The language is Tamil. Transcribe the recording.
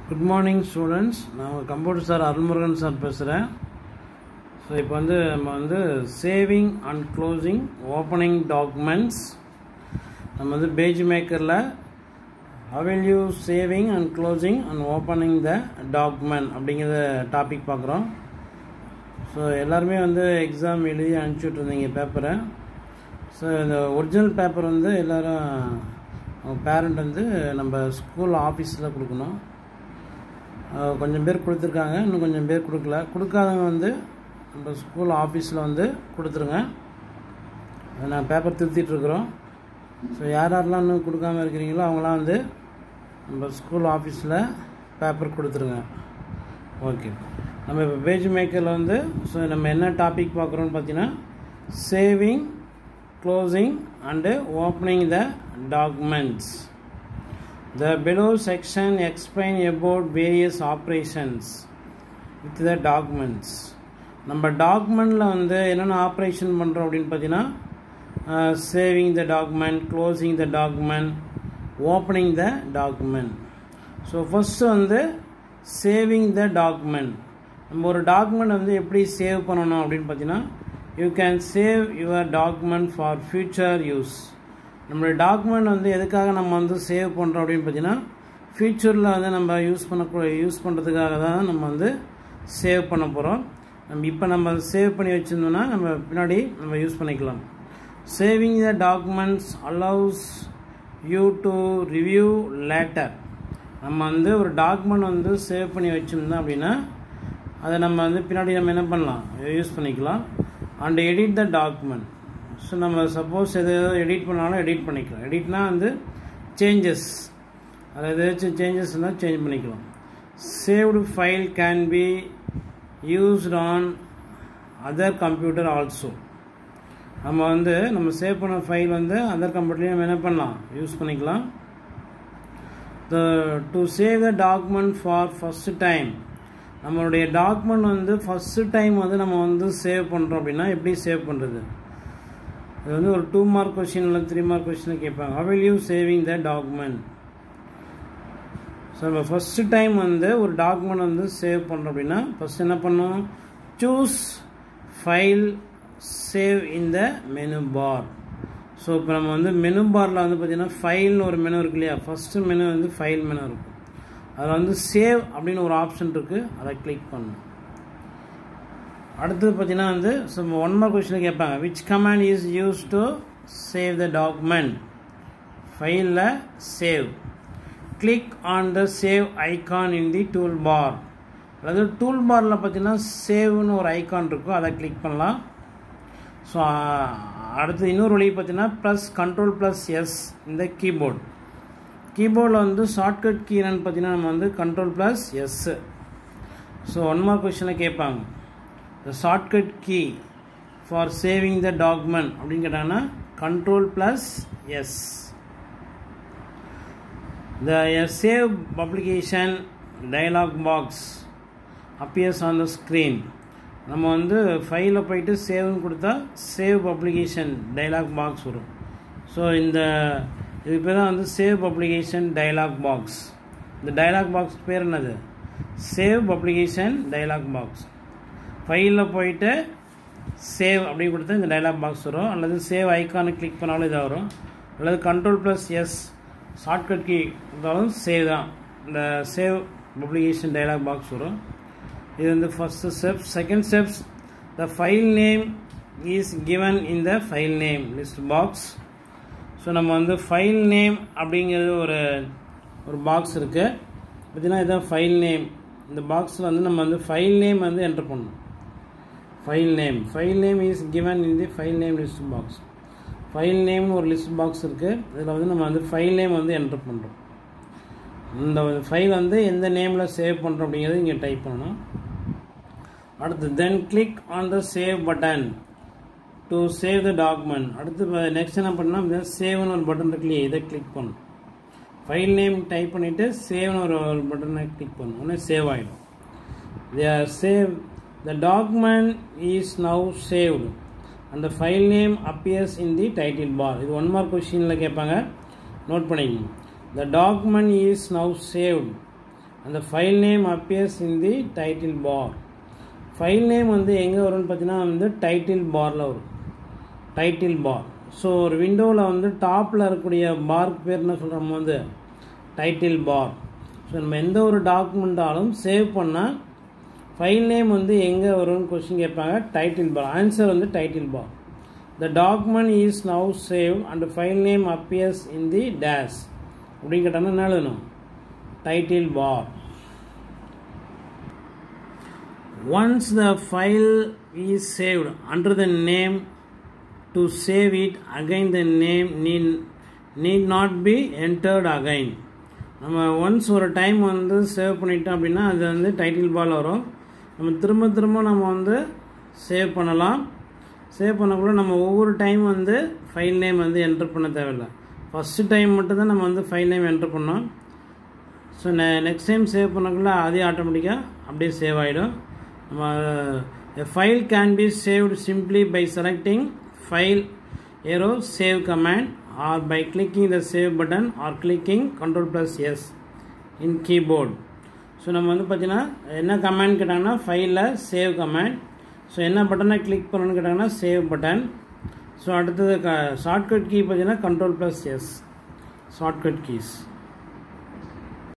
குட் மார்னிங் ஸ்டூடெண்ட்ஸ் நான் கம்ப்யூட்டர் சார் அருள்முருகன் சார் பேசுகிறேன் ஸோ இப்போ வந்து நம்ம வந்து saving and closing opening documents நம்ம வந்து பேஜ் மேக்கரில் how will you saving and closing and opening the document அப்படிங்கிற டாபிக் பார்க்குறோம் ஸோ எல்லாருமே வந்து எக்ஸாம் எழுதி அனுப்பிச்சி இருந்தீங்க பேப்பரை ஸோ இந்த ஒரிஜினல் பேப்பர் வந்து எல்லோரும் அவங்க பேரண்ட் வந்து நம்ம ஸ்கூல் ஆஃபீஸில் கொடுக்கணும் அஹ் கொஞ்சம் பேர் கொடுத்துருக்காங்க இன்னும் கொஞ்சம் பேர் கொடுக்கல கொடுக்காதவங்க வந்து நம்ம ஸ்கூல் ஆஃபீஸில் வந்து கொடுத்துருங்க அதை நான் பேப்பர் திருத்திட்டுருக்குறோம் ஸோ யார் யாரெல்லாம் இன்னும் கொடுக்காம இருக்கிறீங்களோ அவங்களாம் வந்து நம்ம ஸ்கூல் ஆஃபீஸில் பேப்பர் கொடுத்துருங்க ஓகே நம்ம இப்போ பேஜ் மேக்கரில் வந்து ஸோ நம்ம என்ன டாபிக் பார்க்குறோன்னு பார்த்தீங்கன்னா saving closing and opening the documents The below section explain about various operations with the documents. நம்ம டாக்குமெண்ட்டில் வந்து என்னென்ன ஆப்ரேஷன் பண்ணுறோம் அப்படின்னு பார்த்தீங்கன்னா saving the document closing the document opening the document so first வந்து சேவிங் த டாக்குமெண்ட் நம்ம ஒரு டாக்குமெண்ட் வந்து எப்படி சேவ் பண்ணணும் அப்படின்னு பார்த்தீங்கன்னா you can save your document for future use நம்மளுடைய டாக்குமெண்ட் வந்து எதுக்காக நம்ம வந்து சேவ் பண்ணுறோம் அப்படின்னு பார்த்தீங்கன்னா ஃப்யூச்சரில் வந்து நம்ம யூஸ் பண்ணக்கூடிய யூஸ் பண்ணுறதுக்காக தான் நம்ம வந்து சேவ் பண்ண போகிறோம் நம்ம இப்போ நம்ம சேவ் பண்ணி வச்சுருந்தோம்னா நம்ம பின்னாடி நம்ம யூஸ் பண்ணிக்கலாம் saving the documents allows you to review later நம்ம வந்து ஒரு டாக்குமெண்ட் வந்து சேவ் பண்ணி வச்சுருந்தோம் அப்படின்னா அதை நம்ம வந்து பின்னாடி நம்ம என்ன பண்ணலாம் யூஸ் பண்ணிக்கலாம் and edit the document so நம்ம சப்போஸ் எது எடிட் பண்ணாலும் எடிட் பண்ணிக்கலாம் எடிட்னா வந்து சேஞ்சஸ் அதில் ஏதாச்சும் சேஞ்சஸ் இருந்தால் சேஞ்ச் பண்ணிக்கலாம் saved file can be used on other computer also நம்ம வந்து நம்ம சேவ் பண்ண ஃபைல் வந்து அதர் கம்ப்யூட்டர்லேயும் நம்ம என்ன பண்ணலாம் யூஸ் பண்ணிக்கலாம் the to save the document for first time நம்மளுடைய டாக்குமெண்ட் வந்து ஃபஸ்ட்டு டைம் வந்து நம்ம வந்து சேவ் பண்ணுறோம் அப்படின்னா எப்படி சேவ் பண்ணுறது இது வந்து ஒரு டூ மார்க் கொஸ்டின் இல்லை த்ரீ மார்க் கொஸ்டின் கேட்பாங்க how you saving the document so நம்ம ஃபஸ்ட்டு டைம் வந்து ஒரு டாக்குமெண்ட் வந்து சேவ் பண்ணுறோம் அப்படின்னா ஃபஸ்ட் என்ன பண்ணோம் choose file save in the menu bar so இப்போ நம்ம வந்து மெனு பாரில் வந்து பார்த்திங்கன்னா ஃபைல்னு ஒரு மெனு இருக்கு இல்லையா ஃபஸ்ட்டு மெனு வந்து ஃபைல் மெனு இருக்கும் அதில் வந்து சேவ் அப்படின்னு ஒரு ஆப்ஷன் இருக்குது அதை கிளிக் பண்ணணும் அடுத்தது பார்த்தீங்கன்னா வந்து ஸோ ஒன் மார்க் கொஸ்டின் கேட்பாங்க which command is use to save the document ஃபைலில் save click on the save icon in the tool bar அதாவது டூல் பாரில் பார்த்தீங்கன்னா சேவ்னு ஒரு ஐகான் இருக்கும் அதை கிளிக் பண்ணலாம் ஸோ அடுத்து இன்னொரு வழி பார்த்தீங்கன்னா ப்ளஸ் கண்ட்ரோல் ப்ளஸ் எஸ் இந்த கீபோர்ட் கீபோர்டில் வந்து ஷார்ட்கட் கீ என்னன்னு பார்த்தீங்கன்னா நம்ம வந்து control plus S so one mark கொஸ்டினில் கேட்பாங்க the shortcut key for saving the document அப்படின்னு கேட்டாங்கன்னா control plus S the save publication dialog box appears on the screen நம்ம வந்து ஃபைலில் போயிட்டு சேவ்னு கொடுத்தா சேவ் பப்ளிகேஷன் டைலாக் பாக்ஸ் வரும் ஸோ இந்த இதுக்கு பேர் தான் வந்து சேவ் பப்ளிகேஷன் டைலாக் பாக்ஸ் இந்த டைலாக் பாக்ஸ் பேர் என்னது சேவ் பப்ளிகேஷன் டைலாக் பாக்ஸ் ஃபைலில் போயிட்டு சேவ் அப்படி கொடுத்தா இந்த டைலாக் பாக்ஸ் வரும் அல்லது சேவ் ஐக்கானை கிளிக் பண்ணாலும் இதாக வரும் அல்லது control plus S shortcut key இருந்தாலும் சேவ் தான் இந்த சேவ் பப்ளிகேஷன் டைலாக் பாக்ஸ் வரும் இது வந்து first step second steps the file name is given in the file name list box so நம்ம வந்து ஃபைல் நேம் அப்படிங்கிறது ஒரு ஒரு பாக்ஸ் இருக்குது பார்த்தீங்கன்னா இதுதான் ஃபைல் நேம் இந்த பாக்ஸில் வந்து நம்ம வந்து ஃபைல் நேம் வந்து என்டர் பண்ணணும் file name file name is given in the file name list box file நேம்னு ஒரு லிஸ்ட் பாக்ஸ் இருக்குது இதில் வந்து நம்ம வந்து ஃபைல் நேம் வந்து என்டர் பண்ணுறோம் இந்த ஃபைல் வந்து எந்த நேமில் சேவ் பண்ணுறோம் அப்படிங்கிறது இங்கே டைப் பண்ணணும் அடுத்து then click on the save button to save the document அடுத்து நெக்ஸ்ட் என்ன பண்ணால் சேவ்னு ஒரு பட்டன் இருக்கு இல்லையா இதை கிளிக் பண்ணணும் ஃபைல் நேம் டைப் பண்ணிவிட்டு சேவ்னு ஒரு ஒரு பட்டனை கிளிக் பண்ணணும் உடனே சேவ் ஆகிடும் save the document is now saved அந்த file name appears in the title bar இது ஒன் மார்க் கொஷினில் கேட்பாங்க நோட் பண்ணிக்கணும் The document is now saved அந்த file name appears in the title bar file name வந்து எங்கே வரும்னு பார்த்தீங்கன்னா வந்து டைட்டில் பாரில் வரும் டைட்டில் பார் ஸோ ஒரு விண்டோவில் வந்து டாப்பில் இருக்கக்கூடிய பார்க்கு பேர் என்ன சொல்கிறோம் வந்து டைட்டில் பார் ஸோ நம்ம எந்த ஒரு டாக்குமெண்ட்டாலும் சேவ் பண்ணால் ஃபைல் நேம் வந்து எங்கே வரும்னு கொஸ்டின் கேட்பாங்க டைட்டில் பார் ஆன்சர் வந்து title bar the document is now save and file name appears in the dash அப்படின்னு கேட்டாங்கன்னா என்ன எழுதணும் title bar once the file is saved under the name to save it again the name need, need not be entered again நம்ம ஒன்ஸ் ஒரு டைம் வந்து சேவ் பண்ணிட்டோம் அப்படின்னா அது வந்து டைட்டில் பால் வரும் நம்ம திரும்ப திரும்ப நம்ம வந்து சேவ் பண்ணலாம் சேவ் பண்ணக்குள்ள நம்ம ஒவ்வொரு டைம் வந்து ஃபைல் நேம் வந்து என்டர் பண்ண தேவையில்லை ஃபஸ்ட்டு டைம் மட்டும்தான் நம்ம வந்து ஃபைல் நேம் என்டர் பண்ணோம் ஸோ நெ நெக்ஸ்ட் டைம் சேவ் பண்ணக்குள்ள அதே ஆட்டோமேட்டிக்காக அப்படியே சேவ் ஆகிடும் நம்ம a file can be saved simply by selecting file arrow save command or by clicking the save button or clicking control plus s in keyboard so நம்ம வந்து பார்த்தீங்கன்னா என்ன கமாண்ட் கேட்டாங்கன்னா ஃபைலில் சேவ் கமாண்ட் ஸோ என்ன பட்டனை கிளிக் பண்ணணும்னு கேட்டாங்கன்னா சேவ் பட்டன் ஸோ அடுத்தது க ஷார்ட்கட் கீ பார்த்தீங்கன்னா control plus S shortcut keys